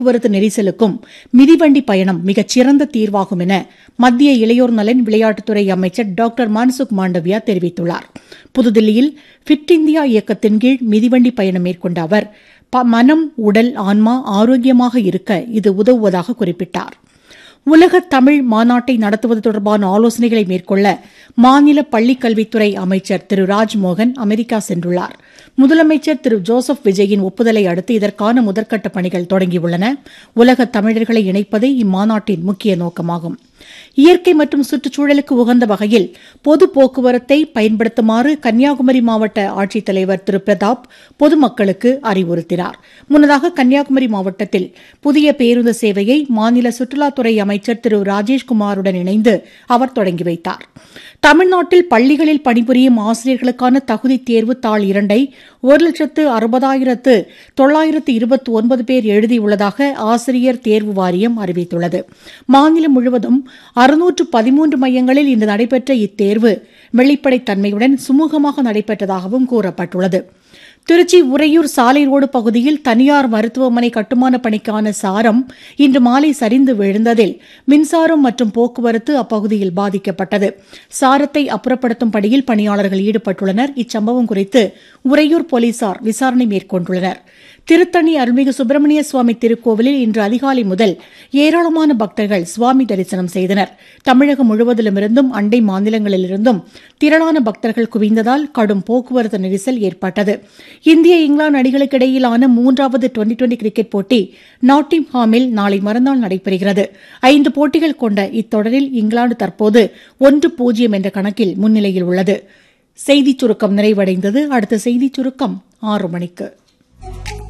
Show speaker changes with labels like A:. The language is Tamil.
A: போக்குவரத்து நெரிசலுக்கும் மிதிவண்டி பயணம் மிகச் சிறந்த தீர்வாகும் என மத்திய இளையோர் நலன் விளையாட்டுத்துறை அமைச்சர் டாக்டர் மன்சுக் மாண்டவியா தெரிவித்துள்ளார் புதுதில்லியில் ஃபிட் இந்தியா இயக்கத்தின் கீழ் மிதிவண்டி பயணம் மேற்கொண்ட அவர் ப- மனம் உடல் ஆன்மா ஆரோக்கியமாக இருக்க இது உதவுவதாக குறிப்பிட்டார் உலக தமிழ் மாநாட்டை நடத்துவது தொடர்பான ஆலோசனைகளை மேற்கொள்ள மாநில பள்ளிக் கல்வித்துறை அமைச்சர் திரு ராஜ்மோகன் அமெரிக்கா சென்றுள்ளார் முதலமைச்சர் திரு ஜோசப் விஜயின் ஒப்புதலை அடுத்து இதற்கான முதற்கட்ட பணிகள் தொடங்கியுள்ளன உலக தமிழர்களை இணைப்பதே இம்மாநாட்டின் முக்கிய நோக்கமாகும் இயற்கை மற்றும் சுற்றுச்சூழலுக்கு உகந்த வகையில் பொது போக்குவரத்தை பயன்படுத்துமாறு கன்னியாகுமரி மாவட்ட ஆட்சித்தலைவர் திரு பிரதாப் பொதுமக்களுக்கு அறிவுறுத்தினார் முன்னதாக கன்னியாகுமரி மாவட்டத்தில் புதிய பேருந்து சேவையை மாநில சுற்றுலாத்துறை அமைச்சர் திரு ராஜேஷ்குமாருடன் இணைந்து அவர் தொடங்கி வைத்தார் தமிழ்நாட்டில் பள்ளிகளில் பணிபுரியும் ஆசிரியர்களுக்கான தகுதி தேர்வு தாள் இரண்டை ஒரு லட்சத்து அறுபதாயிரத்து தொள்ளாயிரத்து இருபத்தி ஒன்பது பேர் எழுதியுள்ளதாக ஆசிரியர் தேர்வு வாரியம் அறிவித்துள்ளது மாநிலம் முழுவதும் அறுநூற்று பதிமூன்று மையங்களில் இன்று நடைபெற்ற இத்தேர்வு வெளிப்படைத்தன்மையுடன் சுமூகமாக நடைபெற்றதாகவும் கூறப்பட்டுள்ளது திருச்சி உறையூர் சாலை ரோடு பகுதியில் தனியார் மருத்துவமனை கட்டுமான பணிக்கான சாரம் இன்று மாலை சரிந்து விழுந்ததில் மின்சாரம் மற்றும் போக்குவரத்து அப்பகுதியில் பாதிக்கப்பட்டது சாரத்தை அப்புறப்படுத்தும் பணியில் பணியாளர்கள் ஈடுபட்டுள்ளனர் இச்சம்பவம் குறித்து உறையூர் போலீசார் விசாரணை மேற்கொண்டுள்ளனர் திருத்தணி அருள்மிகு சுப்பிரமணிய சுவாமி திருக்கோவிலில் இன்று அதிகாலை முதல் ஏராளமான பக்தர்கள் சுவாமி தரிசனம் செய்தனர் தமிழகம் முழுவதிலுமிருந்தும் அண்டை மாநிலங்களிலிருந்தும் திரளான பக்தர்கள் குவிந்ததால் கடும் போக்குவரத்து நெரிசல் ஏற்பட்டது இந்திய இங்கிலாந்து அணிகளுக்கு இடையிலான மூன்றாவது டுவெண்டி டுவெண்டி கிரிக்கெட் போட்டி நாட்டிங்ஹாமில் நாளை மறுநாள் நடைபெறுகிறது ஐந்து போட்டிகள் கொண்ட இத்தொடரில் இங்கிலாந்து தற்போது ஒன்று பூஜ்ஜியம் என்ற கணக்கில் முன்னிலையில் உள்ளது செய்திச் சுருக்கம் நிறைவடைந்தது அடுத்த செய்திச் சுருக்கம் ஆறு மணிக்கு